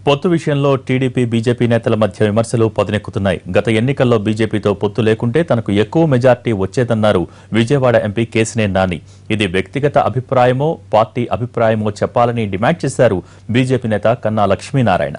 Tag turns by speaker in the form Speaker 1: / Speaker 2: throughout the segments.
Speaker 1: పొత్తు విషయంలో TDP BJP నేతల మధ్య విమర్శలు పదునెక్కుతున్నాయి గత ఎన్నికల్లో బీజేపీతో పొత్తు లేకుంటే తనకు ఎక్కువ మెజార్టీ వచ్చేదన్నారు విజయవాడ ఎంపీ కేసినే నాని ఇది వ్యక్తిగత అభిప్రాయమో పార్టీ అభిప్రాయమో చెప్పాలని డిమాండ్ చేశారు బీజేపీ నేత కన్నా లక్ష్మీనారాయణ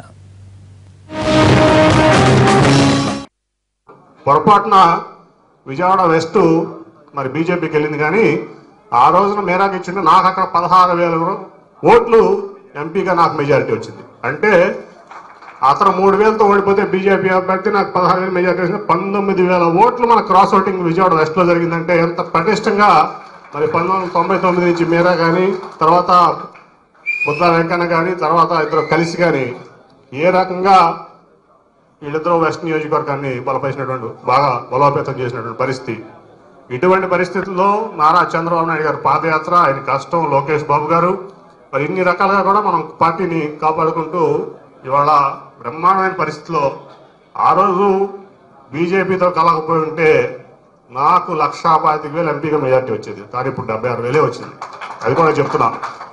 Speaker 2: పొరపాటున విజయవాడ వెస్ట్ మరి బీజేపీకి వెళ్ళింది కానీ ఆ రోజున మేరాకి ఇచ్చింది నాకు అక్కడ పదహారు వేల ఓట్లు ఎంపీగా నాకు మెజారిటీ వచ్చింది అంటే అతను మూడు వేలతో ఓడిపోతే బీజేపీ అభ్యర్థి నాకు పదహారు వేలు మెజారిటీ వచ్చింది పంతొమ్మిది వేల ఓట్లు మన క్రాస్ ఓటింగ్ విజయవాడ వెస్ట్లో జరిగిందంటే ఎంత పటిష్టంగా మరి పంతొమ్మిది వందల తొంభై తొమ్మిది నుంచి మీరా కానీ తర్వాత బుద్ధ వెంకన్న కానీ తర్వాత ఇద్దరు కలిసి కానీ ఏ రకంగా వీళ్ళిద్దరూ వెస్ట్ నియోజకవర్గాన్ని బలపరిచినటువంటి బాగా బలోపేతం చేసినటువంటి పరిస్థితి ఇటువంటి పరిస్థితుల్లో నారా చంద్రబాబు నాయుడు గారు పాదయాత్ర ఆయన కష్టం లోకేష్ బాబు గారు మరి ఇన్ని రకాలుగా కూడా మనం పార్టీని కాపాడుకుంటూ ఇవాళ బ్రహ్మాండమైన పరిస్థితిలో ఆ రోజు బీజేపీతో కలగపోయి ఉంటే నాకు లక్షా పాతిక వేలు ఎంపీగా మెజార్టీ వచ్చేది కానీ ఇప్పుడు డెబ్బై ఆరు వేలే వచ్చింది అది కూడా చెప్తున్నా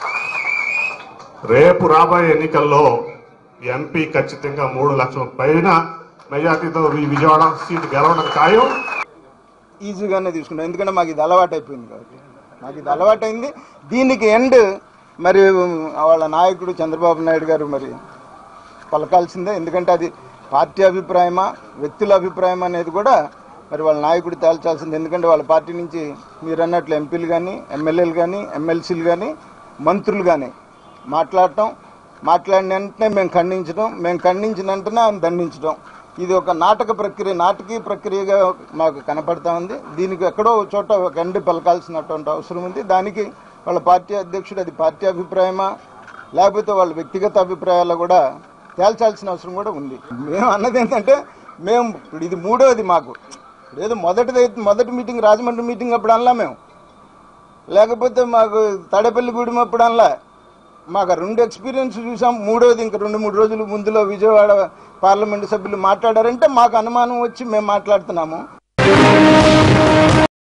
Speaker 2: రేపు రాబోయే ఎన్నికల్లో ఎంపీ ఖచ్చితంగా మూడు లక్షల పైన మెజార్టీతో ఈ విజయవాడ సీట్ గెలవడం ఖాయం
Speaker 3: ఈజీగానే తీసుకుంటాం ఎందుకంటే మాకు ఇది అలవాటు అయిపోయింది కాబట్టి మాకు ఇది అలవాటు అయింది దీనికి ఎండ్ మరి వాళ్ళ నాయకుడు చంద్రబాబు నాయుడు గారు మరి పలకాల్సిందే ఎందుకంటే అది పార్టీ అభిప్రాయమా వ్యక్తుల అభిప్రాయం అనేది కూడా మరి వాళ్ళ నాయకుడు తేల్చాల్సింది ఎందుకంటే వాళ్ళ పార్టీ నుంచి మీరు అన్నట్లు ఎంపీలు కానీ ఎమ్మెల్యేలు కానీ ఎమ్మెల్సీలు కానీ మంత్రులు కానీ మాట్లాడటం మాట్లాడిన వెంటనే మేము ఖండించడం మేము ఖండించిన వెంటనే ఆయన దండించడం ఇది ఒక నాటక ప్రక్రియ నాటకీయ ప్రక్రియగా మాకు కనపడతా ఉంది దీనికి ఎక్కడో ఒక చోట ఒక ఎండి పలకాల్సినటువంటి అవసరం ఉంది దానికి వాళ్ళ పార్టీ అధ్యక్షుడు అది పార్టీ అభిప్రాయమా లేకపోతే వాళ్ళ వ్యక్తిగత అభిప్రాయాలు కూడా తేల్చాల్సిన అవసరం కూడా ఉంది మేము అన్నది ఏంటంటే మేము ఇప్పుడు ఇది మూడోది మాకు ఇప్పుడు ఏదో మొదటిది అయితే- మొదటి మీటింగ్ రాజమండ్రి మీటింగ్ అప్పుడు అనలా మేము లేకపోతే మాకు తడపల్లి గూడెం అప్పుడు అనలా మాకు ఆ రెండు ఎక్స్పీరియన్స్ చూసాం మూడోది ఇంకా రెండు మూడు రోజులు ముందులో విజయవాడ పార్లమెంటు సభ్యులు మాట్లాడారంటే మాకు అనుమానం వచ్చి మేము మాట్లాడుతున్నాము